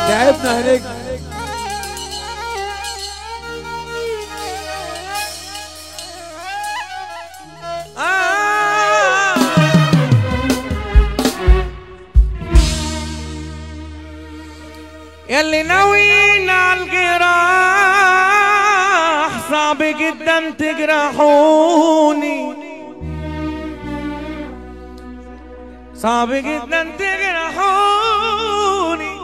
تعبنا هنيك آه. يلي ناويين على الجراح صعب جدا تجرحوني صعب جدا تجرحوني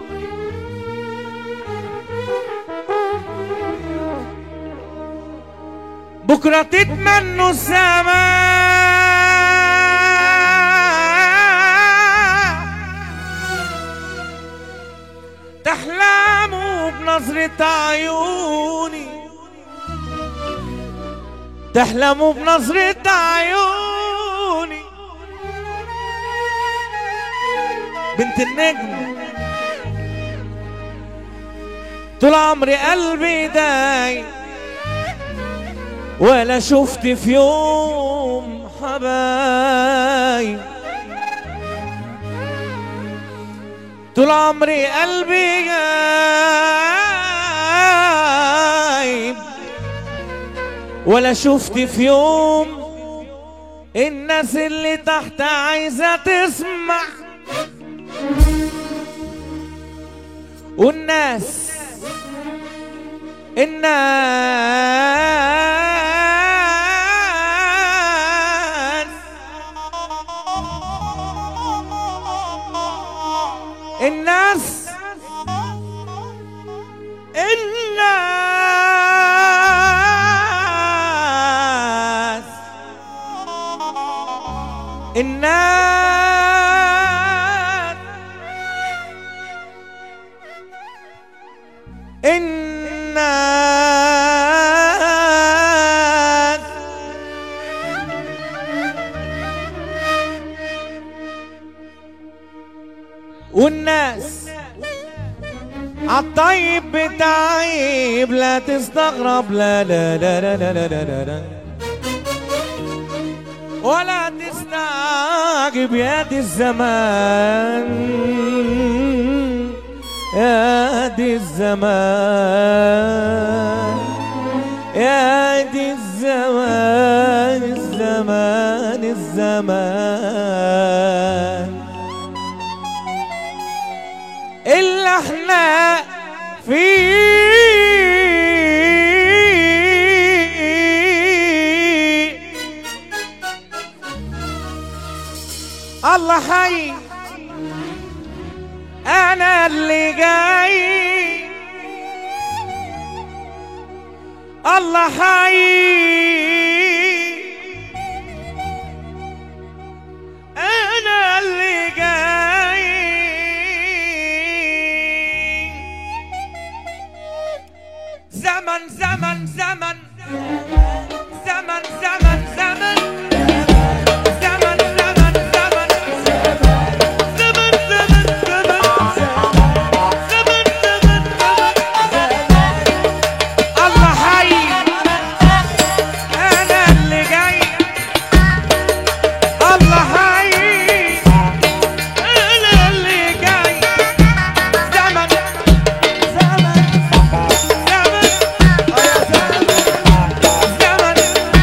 بكرة تتمنوا السماء تحلموا بنظرة عيوني تحلموا بنظرة عيوني بنت النجم طول عمري قلبي داي ولا شفت في يوم حبايب طول عمري قلبي جايب ولا شفت في يوم الناس اللي تحت عايزة تسمع والناس الناس الناس الناس الناس الناس والناس عالطيب بتعيب لا تستغرب لا لا لا لا لا لا لا, لا, لا. ولا تستعجب يا دي الزمان يا دي الزمان يا دي الزمان الزمان الزمان اللي احنا فيه الله حي انا اللي جاي الله حي انا اللي جاي زمن زمن زمن زمن زمن زمن زمن زمن زمن زمن زمن زمن زمن زمن الله حي انا اللي جاي الله حي انا اللي جاي زمن زمن زمن زمن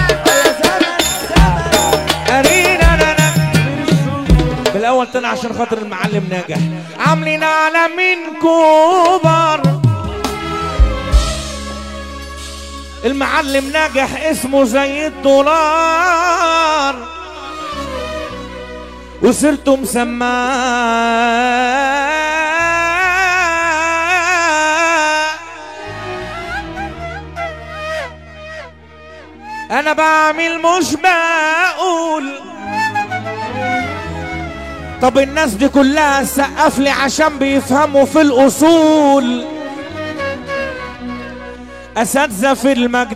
أرينا لنا بالاول تاني عشان خاطر المعلم ناجح عاملين على مين كبر المعلم ناجح اسمه زي الدولار وسيرته مسماه انا بعمل مش بقول طب الناس دي كلها سقف لي عشان بيفهموا في الاصول اساتذه في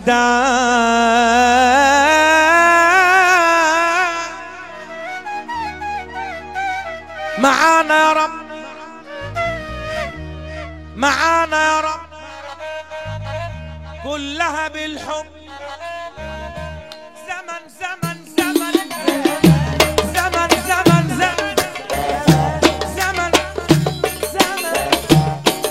المجدان معانا يا رب معانا يا رب كلها بالحب زمن زمن زمن زمن زمن زمن زمن زمن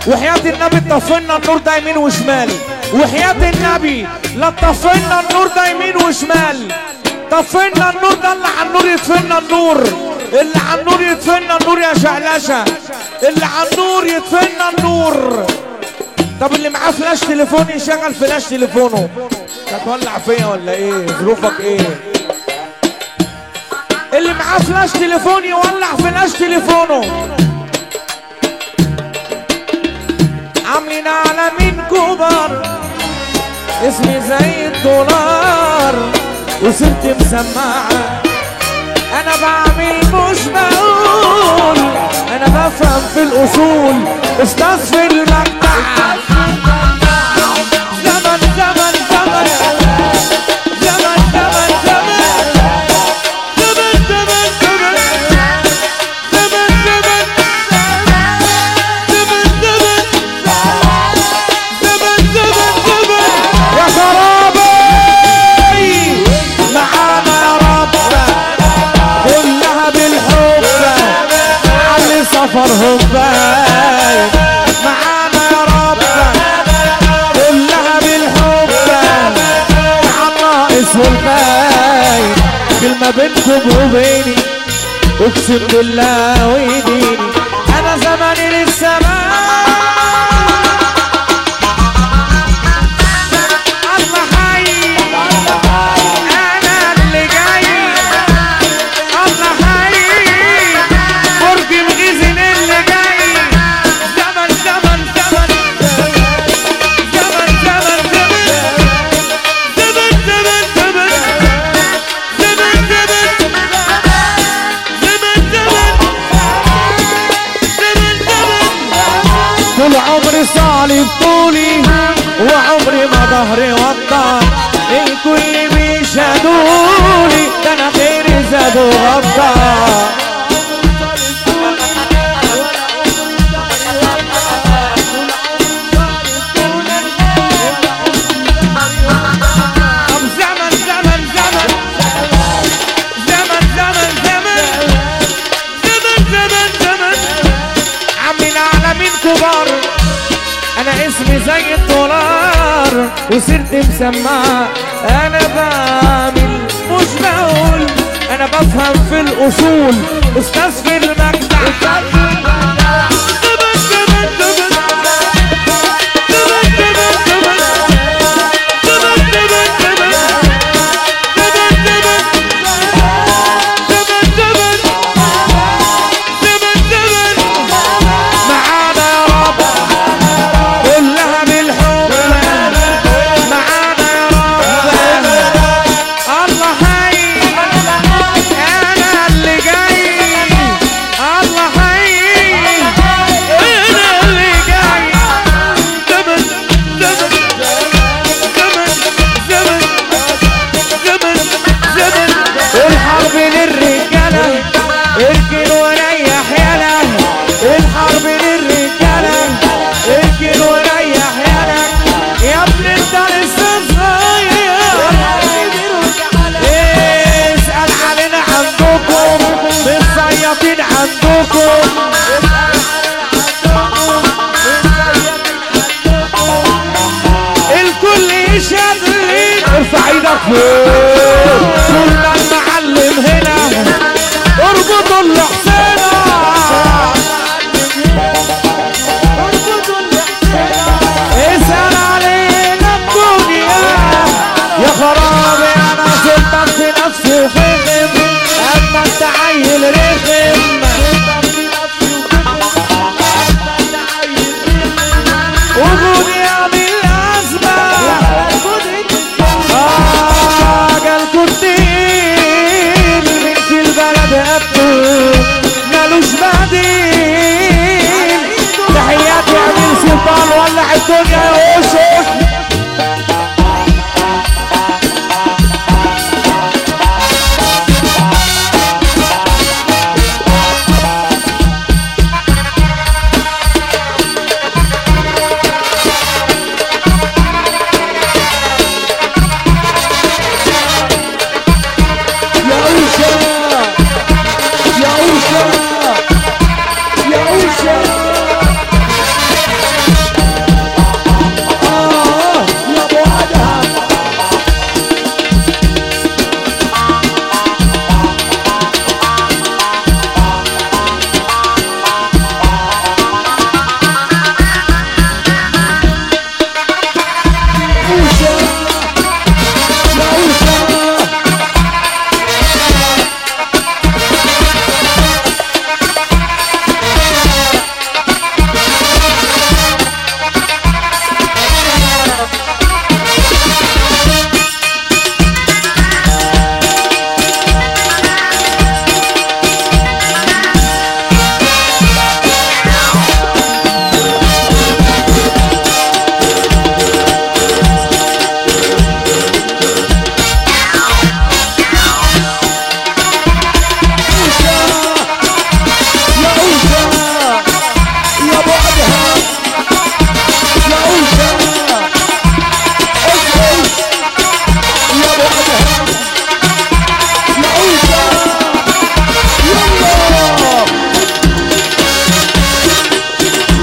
وحياة النبي طفلنا النور ده يمين وشمال وحياة النبي لا طفلنا النور ده يمين وشمال طفلنا النور ده اللي على النور يطفلنا النور اللي على النور يطفلنا النور يا شعلشة اللي على النور يطفلنا النور طب اللي معاه فلاش تليفون يشغل فلاش تليفونه هتولع فيا ولا ايه ظروفك ايه اللي معاه فلاش تليفون يولع فلاش تليفونه عاملين عالمين كبار اسمي زي الدولار وصرت مسمعة انا بعمل مش بقول انا بفهم في الاصول استاذ في المقطع زمن زمن زمن زمن زمن زمن زمن زمن زمن زمن زمن زمن زمن زمن زمن زمن يا خرابي معانا يا رب كلها بالحب علي سفرهم باين معانا يا رب كلها بالحب على الناقص والباين كلمة بينكم وبيني اقسم بالله ويديني انا زماني للسماء الله حي انا اللي جاي الله حي برج الغزل اللي جاي زمن زمن زمن زمن زمن زمن زمن زمن زمن زمن زمن زمن زمن زمن طول عمري صالي بطولي وعمري ما ظهري وطان الكل بيشهدولي ده انا غيري زادوا غطان طب زمن زمن زمن زمن زمن زمن زمن زمن زمن عاملين عالمين كبار انا اسمي زي الدولار وصرت مسمع انا بعمل مش بقول انا بفهم في الاصول استاذ في المجدع زمن زمن زمن زمن زمن زمن زمن زمن زمن زمن زمن زمن زمن معانا يا رب كلها بالحب معانا يا رب الله حي انا اللي جاي الله حي انا اللي جاي زمن زمن زمن زمن زمن زمن الحرب للرجالة اركن وريح يلا الحرب للرجالة اركن وريح يلا يا ابن انت لسه صغير اسأل علينا عندكم متصيطين عندكم الكل يشهد ليك ارفع ايدك فوق كلنا المعلم هنا اربطوا الحسينة اسأل علينا الدنيا يا خرابي انا سلطان في نفسي وخدم اما انت عيل رخم وجودي يعمل ازمه آه قال كتير من في البلد قبله مالوش بديل تحياتي يا امير سلطان ولع الدنيا